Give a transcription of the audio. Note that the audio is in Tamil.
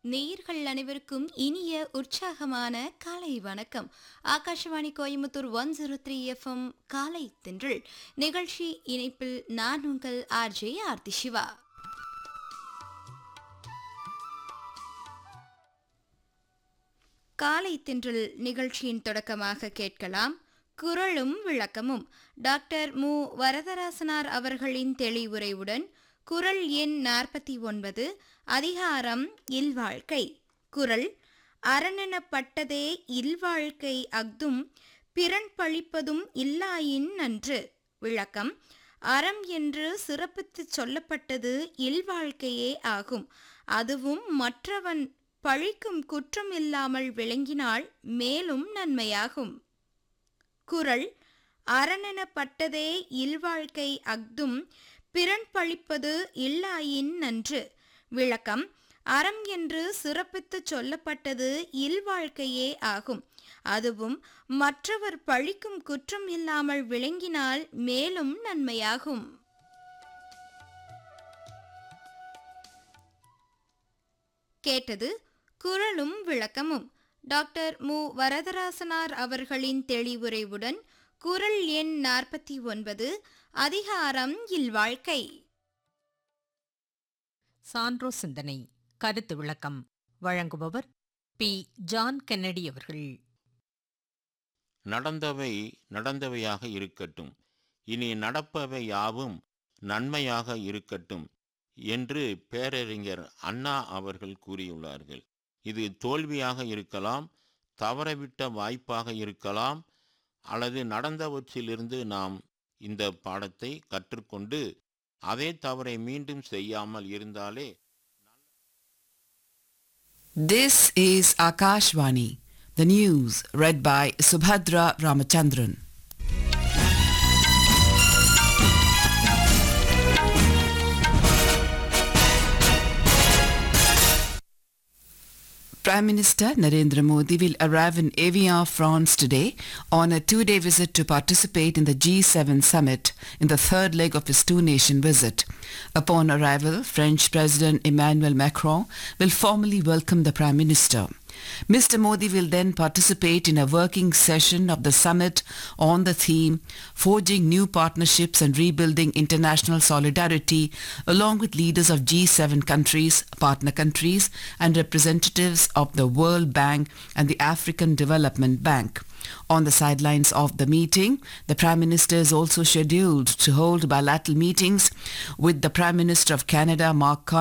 நேயர்கள் அனைவருக்கும் இனிய உற்சாகமான காலை வணக்கம் Akashvani Coimbatore one zero three FM காலை தென்றல் நிகழ்ச்சி இணைப்பில் நான் உங்கள் ஆர்ஜே ஆர்த்தி சிவா காலை தென்றல் நிகழ்ச்சியின் தொடக்கமாக கேட்கலாம் குரலும் விளக்கமும் டாக்டர் மு வரதராசனார் அவர்களின் தெளிவுரையுடன் குரல் எண் நாற்பத்தி ஒன்பது அதிகாரம் இல்வாழ்க்கை குரல் அரணெனப்பட்டதே இல்வாழ்க்கை அஃதும் பிறன் பழிப்பதும் இல்லாயின் நன்று விளக்கம் அறம் என்று சிறப்பித்துச் சொல்லப்பட்டது இல்வாழ்க்கையே ஆகும் அதுவும் மற்றவன் பழிக்கும் குற்றம் இல்லாமல் விளங்கினால் மேலும் நன்மையாகும் குரல் அரணெனப்பட்டதே இல்வாழ்க்கை அஃதும் பிறன் பழிப்பது இல்லாயின் நன்று விளக்கம் அறம் என்று சிறப்பித்துச் சொல்லப்பட்டது இல்வாழ்க்கையே ஆகும் அதுவும் மற்றவர் பழிக்கும் குற்றம் இல்லாமல் விளங்கினால் மேலும் நன்மையாகும் கேட்டது குரலும் விளக்கமும் டாக்டர் மு வரதராசனார் அவர்களின் தெளிவுரைவுடன் குரல் எண் நாற்பத்தி ஒன்பது அதிகாரம் இல்வாழ்க்கை சான்றோ சிந்தனை கருத்து விளக்கம் வழங்குபவர் பி ஜான் கென்னடி அவர்கள் நடந்தவை நடந்தவையாக இருக்கட்டும் இனி நடப்பவை யாவும் நன்மையாக இருக்கட்டும் என்று பேரறிஞர் அண்ணா அவர்கள் கூறியுள்ளார்கள் இது தோல்வியாக இருக்கலாம் தவறவிட்ட வாய்ப்பாக இருக்கலாம் அல்லது நடந்தவற்றிலிருந்து நாம் இந்த பாடத்தை கற்றுக்கொண்டு அதே தவறை மீண்டும் செய்யாமல் இருந்தாலே This is Akashvani, the news read by Subhadra Ramachandran. Prime Minister Narendra Modi will arrive in Evian, France today on a two-day visit to participate in the G7 summit in the third leg of his two-nation visit. Upon arrival, French President Emmanuel Macron will formally welcome the Prime Minister. Mr. Modi will then participate in a working session of the summit on the theme Forging New Partnerships and Rebuilding International Solidarity along with leaders of G7 countries, partner countries and representatives of the World Bank and the African Development Bank. On the sidelines of the meeting, the Prime Minister is also scheduled to hold bilateral meetings with the Prime Minister of Canada, Mark Carney,